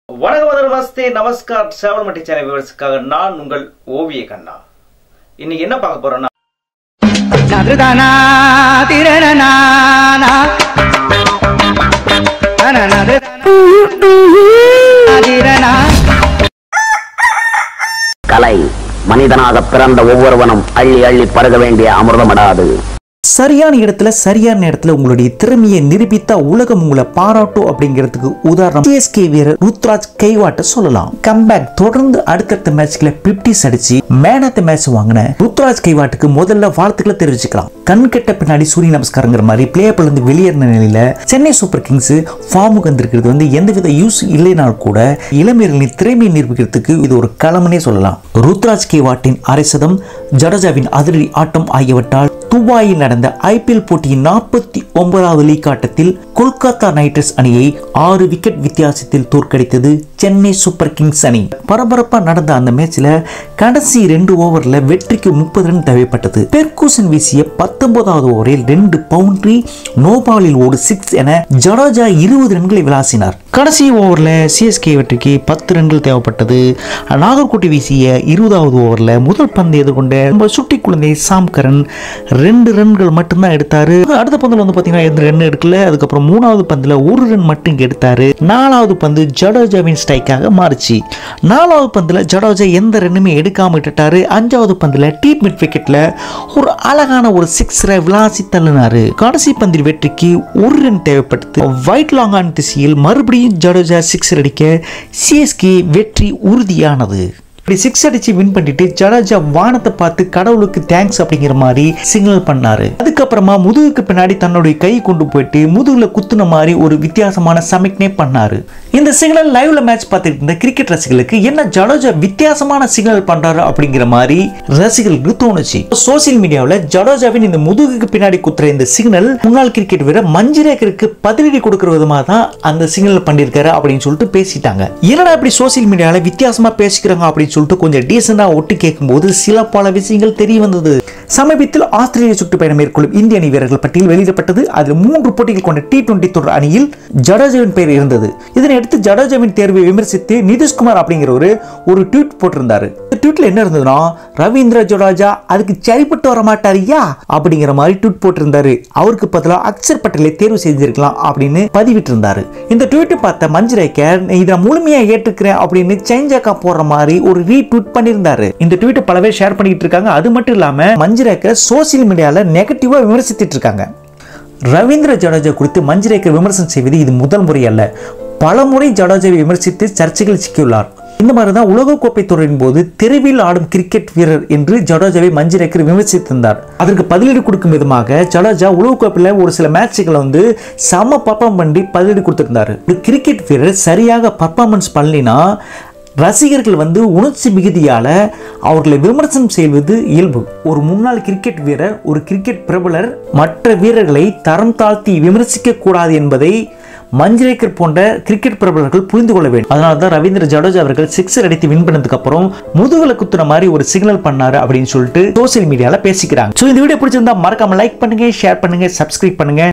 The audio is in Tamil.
வணக்கம் முதல் வஸ்தே நமஸ்கார் சேவல்மட்டி சேனல் விவரத்துக்காக நான் உங்கள் ஓவிய கண்ணா இன்னைக்கு என்ன பார்க்க போறோம்னா நதுதானா திரணனானா தனனது திரணா கலை மனிதனாக பிறந்த ஒவ்வொருவனும் அள்ளி அள்ளி பருக வேண்டிய அமிர்தமடாது சரியான இடத்துல சரியான நேரத்துல உங்களுடைய திறமையை நிரூபித்தா உலகம் உங்களை பாராட்டும் அப்படிங்கிறதுக்கு உதாரணம் சிஎஸ்கே வீரர் ருத்ராஜ் கைவாட்ட சொல்லலாம் கம்பேக் தொடர்ந்து அடுத்தடுத்த மேட்ச்ல பிப்டிஸ் அடிச்சு மேன் ஆஃப் த மேட்ச் வாங்கின ருத்ராஜ் கைவாட்டுக்கு முதல்ல வாழ்த்துக்களை தெரிவிச்சுக்கலாம் கண் கெட்ட பின்னாடி சூரிய நமஸ்காரங்கிற மாதிரி பிளேயர்ல இருந்து வெளியேறின நிலையில சென்னை சூப்பர் கிங்ஸ் ஃபார்முக்கு வந்திருக்கிறது வந்து எந்தவித யூஸ் இல்லைனாலும் கூட இளமையர்களின் திறமையை நிரூபிக்கிறதுக்கு இது ஒரு களமனே சொல்லலாம் ருத்ராஜ் கேவாட்டின் அரை சதம் ஜடேஜாவின் அதிரடி ஆட்டம் ஆகியவற்றால் துபாயில் நடந்த ஐபிஎல் போட்டியின் நாற்பத்தி ஒன்பதாவது லீக் ஆட்டத்தில் கொல்கத்தா நைட் ரைடர்ஸ் அணியை ஆறு விக்கெட் வித்தியாசத்தில் தோற்கடித்தது சென்னை சூப்பர் கிங்ஸ் அணி பரபரப்பா நடந்த அந்த மேட்ச்ல கடைசி ரெண்டு ஓவர்ல வெற்றிக்கு முப்பது ரன் தேவைப்பட்டது பெர்கூசன் வீசிய பத்தொன்பதாவது ஓவரில் ரெண்டு பவுண்டரி நோபாலில் ஒரு சிக்ஸ் என ஜடேஜா இருபது ரன்களை விளாசினார் கடைசி ஓவரில் சிஎஸ்கே வெற்றிக்கு பத்து ரன்கள் தேவைப்பட்டது நாகர்கோட்டை வீசிய இருபதாவது ஓவரில் முதல் பந்து எதிர்கொண்ட நம்ம சுட்டி குழந்தை சாம் கரன் ரெண்டு ரன்கள் மட்டும்தான் எடுத்தாரு அடுத்த பந்தில் வந்து பார்த்தீங்கன்னா எந்த ரன் எடுக்கல அதுக்கப்புறம் மூணாவது பந்தில் ஒரு ரன் மட்டும் இங்க எடுத்தாரு நாலாவது பந்து ஜடேஜாவின் ஸ்ட்ரைக்காக மாறுச்சு நாலாவது பந்தில் ஜடேஜா எந்த ரன்னுமே எடுக்காம விட்டுட்டாரு அஞ்சாவது பந்தில் டீப் மிட் விக்கெட்ல ஒரு அழகான ஒரு சிக்ஸரை விளாசி தள்ளினாரு கடைசி பந்தில் வெற்றிக்கு ஒரு ரன் தேவைப்பட்டது ஒயிட் லாங் ஆன் திசையில் மறுபடியும் ஜடேஜா சிக்ஸர் அடிக்க சிஎஸ்கே வெற்றி உறுதியானது இப்படி சிக்ஸ் அடிச்சு வின் பண்ணிட்டு ஜடேஜா வானத்தை பார்த்து கடவுளுக்கு தேங்க்ஸ் அப்படிங்கிற மாதிரி சிக்னல் பண்ணாரு அதுக்கப்புறமா முதுகுக்கு பின்னாடி தன்னுடைய கை கொண்டு போயிட்டு முதுகுல குத்துன மாதிரி ஒரு வித்தியாசமான சமிக்னே பண்ணாரு இந்த சிக்னல் லைவ்ல மேட்ச் பார்த்துட்டு இருந்த கிரிக்கெட் ரசிகர்களுக்கு என்ன ஜடேஜா வித்தியாசமான சிக்னல் பண்றாரு அப்படிங்கிற மாதிரி ரசிகர்களுக்கு தோணுச்சு சோசியல் மீடியாவில் ஜடேஜாவின் இந்த முதுகுக்கு பின்னாடி குத்துற இந்த சிக்னல் முன்னாள் கிரிக்கெட் வீரர் மஞ்சிரேக்கருக்கு பதிலடி கொடுக்கிற விதமாக தான் அந்த சிக்னல் பண்ணியிருக்காரு அப்படின்னு சொல்லிட்டு பேசிட்டாங்க என்னடா இப்படி சோசியல் மீடியாவில் வித்தியாசமா பேசிக்கிறாங்க அப்படின்னு சொல்லிட்டு கொஞ்சம் டீசெண்டா ஒட்டு கேட்கும்போது சில பல விஷயங்கள் தெரிய வந்தது சமீபத்தில் ஆஸ்திரேலிய சுற்றுப்பயணம் மேற்கொள்ளும் இந்திய அணி வீரர்கள் பட்டியல் வெளியிடப்பட்டது அதில் மூன்று போட்டிகள் கொண்ட டி டுவெண்டி தொடர் அணியில் ஜடேஜாவின் பெயர் இருந்தது இதனை அடுத்து ஜடேஜாவின் தேர்வை விமர்சித்து நிதிஷ்குமார் அப்படிங்கிறவரு ஒரு ட்வீட் போட்டிருந்தாரு இந்த ட்வீட்ல என்ன இருந்ததுன்னா ரவீந்திர ஜடேஜா அதுக்கு சரிப்பட்டு வர மாட்டாரியா அப்படிங்கிற மாதிரி ட்வீட் போட்டிருந்தாரு அவருக்கு பதிலாக அக்ஷர் பட்டேலை தேர்வு செஞ்சிருக்கலாம் அப்படின்னு பதிவிட்டு இருந்தாரு இந்த ட்வீட்டை பார்த்த மஞ்சுரேக்கர் இதை முழுமையா ஏற்றுக்கிறேன் அப்படின்னு சேஞ்சாக்கா போடுற மாதிரி ஒரு ரீட்வீட் பண்ணியிருந்தாரு இந்த ட்வீட்டை பல பேர் ஷேர் பண்ணிட்டு இருக்காங்க அது மட்டும் இல்லாம மஞ்சுரேக்கர் சோசியல் மீடியால நெகட்டிவா விமர்சித்துட்டு இருக்காங்க ரவீந்திர ஜடேஜா குறித்து மஞ்சுரேக்கர் விமர்சனம் செய்வது இது முதல் முறை அல்ல பல முறை ஜடேஜாவை விமர்சித்து சர்ச்சைகள் சிக்கியுள்ளார் இந்த மாதிரி தான் உலகக்கோப்பை தொடரின் போது தெருவில் ஆடும் கிரிக்கெட் வீரர் என்று ஜடேஜாவை மஞ்சுரேக்கர் விமர்சித்திருந்தார் அதற்கு பதிலடி கொடுக்கும் விதமாக ஜடேஜா உலகக்கோப்பையில் ஒரு சில மேட்சுகளை வந்து செம பர்ஃபார்ம் பண்ணி பதிலடி கொடுத்திருந்தாரு ஒரு கிரிக்கெட் வீரர் சரியாக பர்ஃபார்மன்ஸ் பண்ணலினா ரசிகர்கள் வந்து உணர்ச்சி மிகுதியால் அவர்களை விமர்சனம் செய்வது இயல்பு ஒரு முன்னாள் கிரிக்கெட் வீரர் ஒரு கிரிக்கெட் பிரபலர் மற்ற வீரர்களை தரம் தாழ்த்தி விமர்சிக்க கூடாது என்பதை மஞ்சுரேக்கர் போன்ற கிரிக்கெட் பிரபலர்கள் புரிந்து கொள்ள வேண்டும் அதனால தான் ரவீந்திர ஜடேஜா அவர்கள் சிக்ஸர் அடித்து வின் பண்ணதுக்கு அப்புறம் முதுகுல குத்துன மாதிரி ஒரு சிக்னல் பண்ணாரு அப்படின்னு சொல்லிட்டு சோசியல் மீடியால பேசிக்கிறாங்க ஸோ இந்த வீடியோ பிடிச்சிருந்தா மறக்காம லைக் பண்ணுங்க ஷேர் பண்ணுங்க சப்ஸ்கிரைப் பண்ணுங்க